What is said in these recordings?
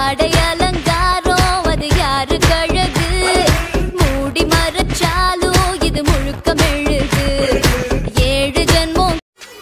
ஆடை அலங்காரம் அது யாரு கழகு மூடி மறைச்சாலும் இது முழுக்க மெழுகு ஏழு ஜென்மம்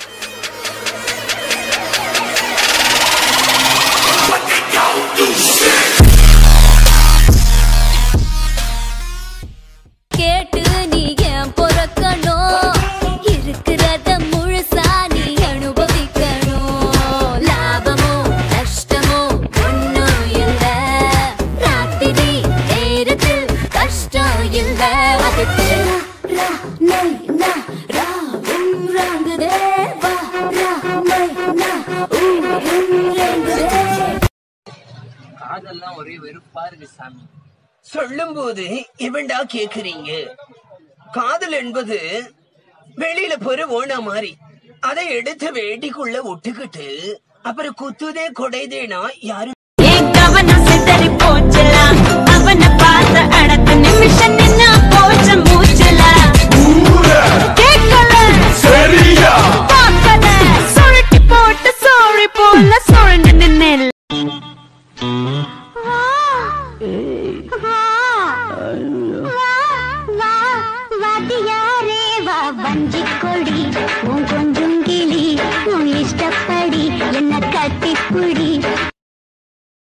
கேட்டு நீ ஏன் பொறக்கணும் இருக்கிறத முழுசா நீ அனுபவிக்கணும் லாபமோ நஷ்டமோ ஒண்ணும் இல்ல ராத்திரி நேரத்தில் கஷ்டம் இல்ல அதுக்கு ரா, நை, நா, ராவும் ராங்குதே, வா, ரா, மை, நா, ஊரும் ரேங்குதே. காதெல்லாம் ஒரே வெறுப்பா இருக்கு சாமி சொல்லும்போது இவன்டா கேக்குறீங்க காதல் என்பது வெளியில பொறு ஓனா மாதிரி அதை எடுத்து வேட்டிக்குள்ள விட்டுக்கிட்டு அப்புறம் குத்துதே கொடைதேனா யாரும் என் கவனம் சிதறி போச்சலா அவனை பார்த்த அடுத்த நிமிஷம் நின்னா போச்ச மூச்சலா கேட்கல பார்க்கல சுருட்டி போட்டு சோழி போல சுழண்டு நின்னேன் வாத்தியாரே வா வஞ்சி கொடி உன் கொஞ்சம் கிளி உன் இஷ்டப்படி என்ன கட்டிப்புடி